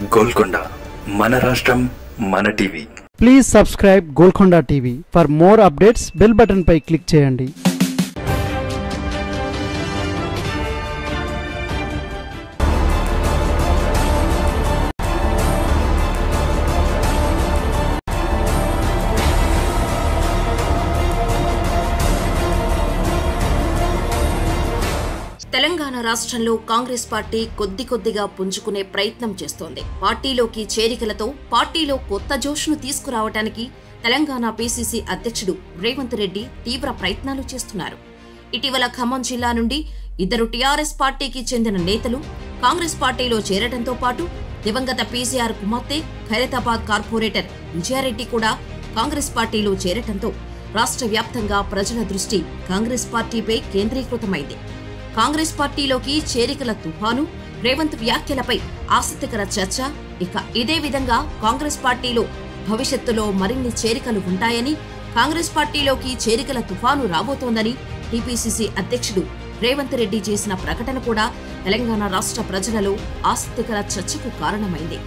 గోల్కొండ మన రాష్ట్రం మన TV please subscribe Golconda TV for more updates bell button పై క్లిక్ చేయండి తెలంగాణ రాష్ట్రంలో కాంగ్రెస్ పార్టీ కొద్ది కొద్దిగా పుంజుకునే ప్రయత్నం చేస్తోంది పార్టీలోకి చేరికలతో పార్టీలో కొత్త జోష్ను తీసుకురావడానికి తెలంగాణ పీసీసీ అధ్యక్షుడు రేవంత్ రెడ్డి తీవ్ర ప్రయత్నాలు చేస్తున్నారు ఇటీవల ఖమ్మం జిల్లా నుండి ఇద్దరు టీఆర్ఎస్ పార్టీకి చెందిన నేతలు కాంగ్రెస్ పార్టీలో చేరడంతో పాటు దివంగత పీసీఆర్ కుమార్తె ఖైరతాబాద్ కార్పొరేటర్ విజయారెడ్డి కూడా కాంగ్రెస్ పార్టీలో చేరటంతో రాష్ట్ర వ్యాప్తంగా ప్రజల దృష్టి కాంగ్రెస్ పార్టీపై కేంద్రీకృతమైంది కాంగ్రెస్ పార్టీలోకి చేరికల తుఫాను రేవంత్ వ్యాఖ్యలపై ఆసక్తికర చర్చ ఇక ఇదే విధంగా కాంగ్రెస్ పార్టీలో భవిష్యత్తులో మరిన్ని చేరికలు ఉంటాయని కాంగ్రెస్ పార్టీలోకి చేరికల తుఫాను రాబోతోందని టీపీసీసీ అధ్యక్షుడు రేవంత్ రెడ్డి చేసిన ప్రకటన కూడా తెలంగాణ రాష్ట్ర ప్రజలలో ఆసక్తికర చర్చకు కారణమైంది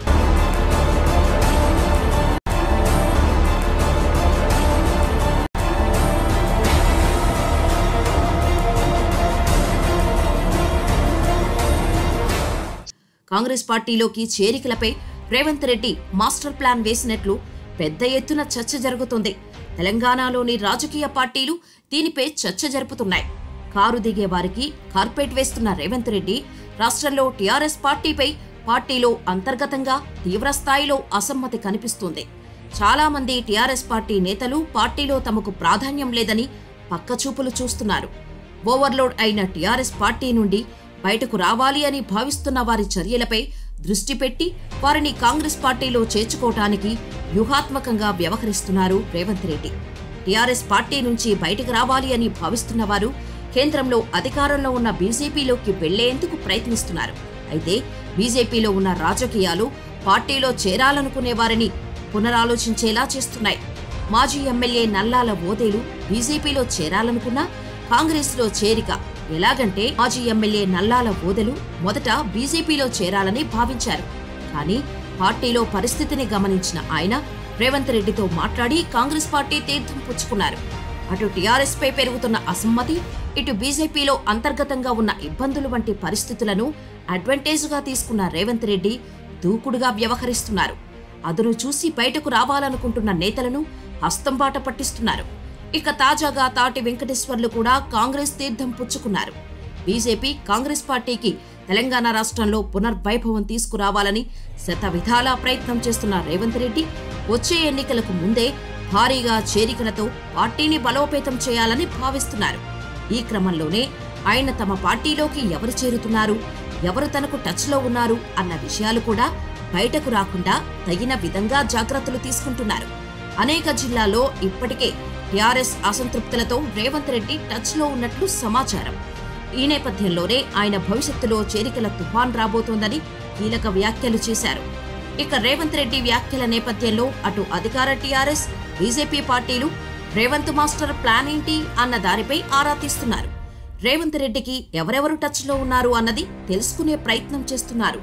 కాంగ్రెస్ పార్టీలోకి చేరికలపై రేవంత్ రెడ్డి మాస్టర్ ప్లాన్ వేసినట్లు పెద్ద ఎత్తున చర్చ జరుగుతోంది తెలంగాణలోని రాజకీయ పార్టీలు దీనిపై చర్చ జరుపుతున్నాయి కారు దిగే వారికి కార్పెట్ వేస్తున్న రేవంత్ రెడ్డి రాష్ట్రంలో టీఆర్ఎస్ పార్టీపై పార్టీలో అంతర్గతంగా తీవ్రస్థాయిలో అసమ్మతి కనిపిస్తోంది చాలా మంది టీఆర్ఎస్ పార్టీ నేతలు పార్టీలో తమకు ప్రాధాన్యం లేదని పక్కచూపులు చూస్తున్నారు ఓవర్లోడ్ అయిన టీఆర్ఎస్ పార్టీ నుండి బయటకు రావాలి అని భావిస్తున్న వారి చర్యలపై దృష్టి పెట్టి వారిని కాంగ్రెస్ పార్టీలో చేర్చుకోవటానికి వ్యూహాత్మకంగా వ్యవహరిస్తున్నారు రేవంత్ రెడ్డి టీఆర్ఎస్ పార్టీ నుంచి బయటకు రావాలి అని భావిస్తున్న వారు కేంద్రంలో అధికారంలో ఉన్న బీజేపీలోకి వెళ్లేందుకు ప్రయత్నిస్తున్నారు అయితే బీజేపీలో ఉన్న రాజకీయాలు పార్టీలో చేరాలనుకునే వారిని పునరాలోచించేలా చేస్తున్నాయి మాజీ ఎమ్మెల్యే నల్లాల ఓదేలు బీజేపీలో చేరాలనుకున్నా కాంగ్రెస్లో చేరిక ఎలాగంటే మాజీ ఎమ్మెల్యే నల్లాల ఓదెలు మొదట బీజేపీలో చేరాలని భావించారు కానీ పార్టీలో పరిస్థితిని గమనించిన ఆయన రేవంత్ రెడ్డితో మాట్లాడి కాంగ్రెస్ పార్టీ తీర్థం పుచ్చుకున్నారు అటు టీఆర్ఎస్ పై పెరుగుతున్న అసమ్మతి ఇటు బీజేపీలో అంతర్గతంగా ఉన్న ఇబ్బందులు వంటి పరిస్థితులను అడ్వాంటేజ్గా తీసుకున్న రేవంత్ రెడ్డి దూకుడుగా వ్యవహరిస్తున్నారు అదును చూసి బయటకు రావాలనుకుంటున్న నేతలను హస్తంబాట పట్టిస్తున్నారు ఇక తాజాగా తాటి వెంకటేశ్వర్లు కూడా కాంగ్రెస్ తీర్థం పుచ్చుకున్నారు బీజేపీ కాంగ్రెస్ పార్టీకి తెలంగాణ రాష్ట్రంలో పునర్వైభవం తీసుకురావాలని శత విధాలా ప్రయత్నం చేస్తున్న రేవంత్ రెడ్డి వచ్చే ఎన్నికలకు ముందే భారీగా చేరికలతో పార్టీని బలోపేతం చేయాలని భావిస్తున్నారు ఈ క్రమంలోనే ఆయన తమ పార్టీలోకి ఎవరు చేరుతున్నారు ఎవరు తనకు టచ్లో ఉన్నారు అన్న విషయాలు కూడా బయటకు రాకుండా తగిన విధంగా జాగ్రత్తలు తీసుకుంటున్నారు అనేక జిల్లాల్లో ఇప్పటికే టీఆర్ఎస్ అసంతృప్తులతో రేవంత్ రెడ్డి టచ్లో ఉన్నట్లు సమాచారం ఈ నేపథ్యంలోనే ఆయన భవిష్యత్తులో చేరికల తుఫాన్ రాబోతోందని కీలక వ్యాఖ్యలు చేశారు ఇక రేవంత్ రెడ్డి వ్యాఖ్యల నేపథ్యంలో అటు అధికార టీఆర్ఎస్ బీజేపీ పార్టీలు రేవంత్ మాస్టర్ ప్లాన్ ఏంటి అన్న దానిపై ఆరా తీస్తున్నారు రేవంత్ రెడ్డికి ఎవరెవరు టచ్లో ఉన్నారు అన్నది తెలుసుకునే ప్రయత్నం చేస్తున్నారు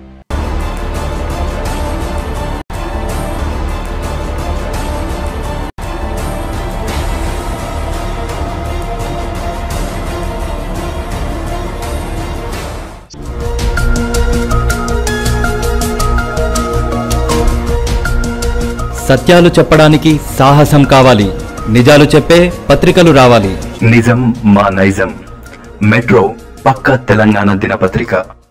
సత్యాలు చెప్పడానికి సాహసం కావాలి నిజాలు చెప్పే పత్రికలు రావాలి నిజం మా నైజం మెట్రో పక్క తెలంగాణ దినపత్రిక